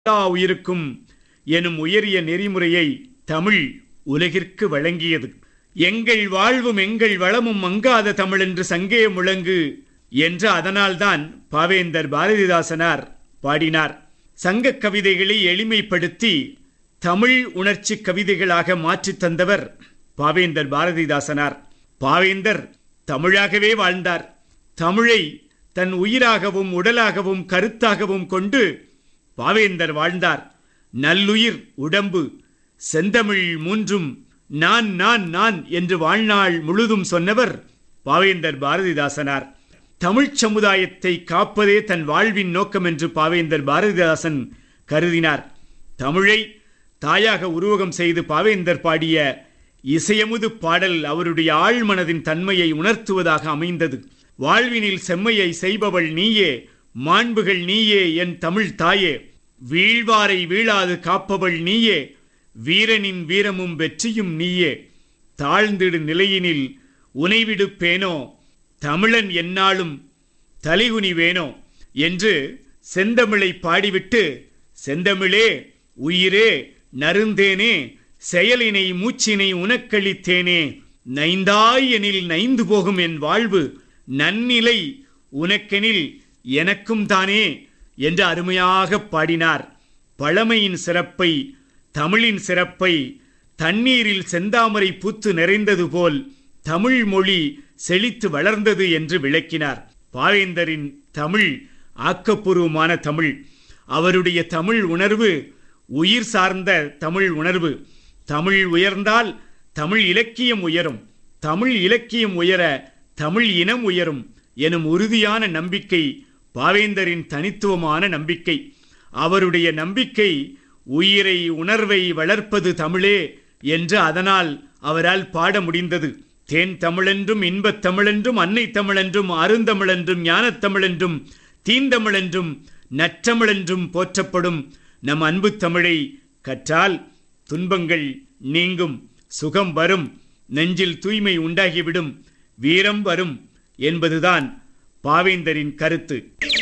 எல்லா உயிருக்கும் எனும் உயரிய நெறிமுறையை தமிழ் உலகிற்கு வழங்கியது எங்கள் வாழ்வும் எங்கள் வளமும் மங்காத தமிழ் என்று சங்கே முழங்கு என்று அதனால்தான் பாவேந்தர் பாரதிதாசனார் பாடினார் சங்கக் கவிதைகளை எளிமைப்படுத்தி தமிழ் உணர்ச்சி கவிதைகளாக மாற்றித் தந்தவர் பாவேந்தர் பாரதிதாசனார் பாவேந்தர் தமிழாகவே வாழ்ந்தார் தமிழை தன் உயிராகவும் உடலாகவும் கருத்தாகவும் கொண்டு பாவேந்தர் வாழ்ந்தார் நல்லுயிர் உடம்பு செந்தமிழ் மூன்றும் நான் நான் நான் என்று வாழ்நாள் முழுதும் சொன்னவர் பாவேந்தர் பாரதிதாசனார் தமிழ்ச் சமுதாயத்தை காப்பதே தன் வாழ்வின் நோக்கம் என்று பாவேந்தர் பாரதிதாசன் கருதினார் தமிழை தாயாக உருவகம் செய்து பாவேந்தர் பாடிய இசையமுது பாடல் அவருடைய ஆழ்மனதின் தன்மையை உணர்த்துவதாக அமைந்தது வாழ்வினில் செம்மையை செய்பவள் நீயே மாண்புகள் நீயே என் தமிழ் தாயே வீழ்வாரை வீழாது காப்பவள் நீயே வீரனின் வீரமும் வெற்றியும் நீயே தாழ்ந்திடு நிலையினில் உனைவிடுப்பேனோ தமிழன் என்னாலும் தலைகுனிவேனோ என்று செந்தமிழை பாடிவிட்டு செந்தமிழே உயிரே நருந்தேனே செயலினை மூச்சினை உனக்களித்தேனே நைந்தாய் எனில் நைந்து போகும் என் வாழ்வு நன்னிலை உனக்கெனில் எனக்கும் தானே என்று அருமையாக பாடினார் பழமையின் சிறப்பை தமிழின் சிறப்பை தண்ணீரில் செந்தாமரை பூத்து நிறைந்தது போல் தமிழ் மொழி செழித்து வளர்ந்தது என்று விளக்கினார் பாவேந்தரின் தமிழ் ஆக்கப்பூர்வமான தமிழ் அவருடைய தமிழ் உணர்வு உயிர் சார்ந்த தமிழ் உணர்வு தமிழ் உயர்ந்தால் தமிழ் இலக்கியம் உயரும் தமிழ் இலக்கியம் உயர தமிழ் இனம் உயரும் எனும் உறுதியான நம்பிக்கை பாவேந்தரின் தனித்துவமான நம்பிக்கை அவருடைய நம்பிக்கை உயிரை உணர்வை வளர்ப்பது தமிழே என்று அதனால் அவரால் பாட முடிந்தது தேன் தமிழென்றும் இன்பத் தமிழென்றும் அன்னை தமிழென்றும் அருந்தமிழென்றும் ஞானத் தமிழென்றும் தீந்தமிழென்றும் நற்றமிழென்றும் போற்றப்படும் நம் அன்பு தமிழை கற்றால் துன்பங்கள் நீங்கும் சுகம் வரும் நெஞ்சில் தூய்மை உண்டாகிவிடும் வீரம் வரும் என்பதுதான் பாவேந்தரின் கருத்து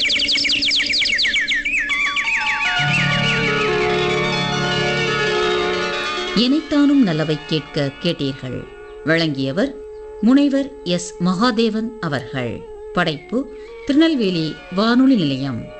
இணைத்தானும் நல்லவை கேட்க கேட்டீர்கள் வழங்கியவர் முனைவர் எஸ் மகாதேவன் அவர்கள் படைப்பு திருநெல்வேலி வானொலி நிலையம்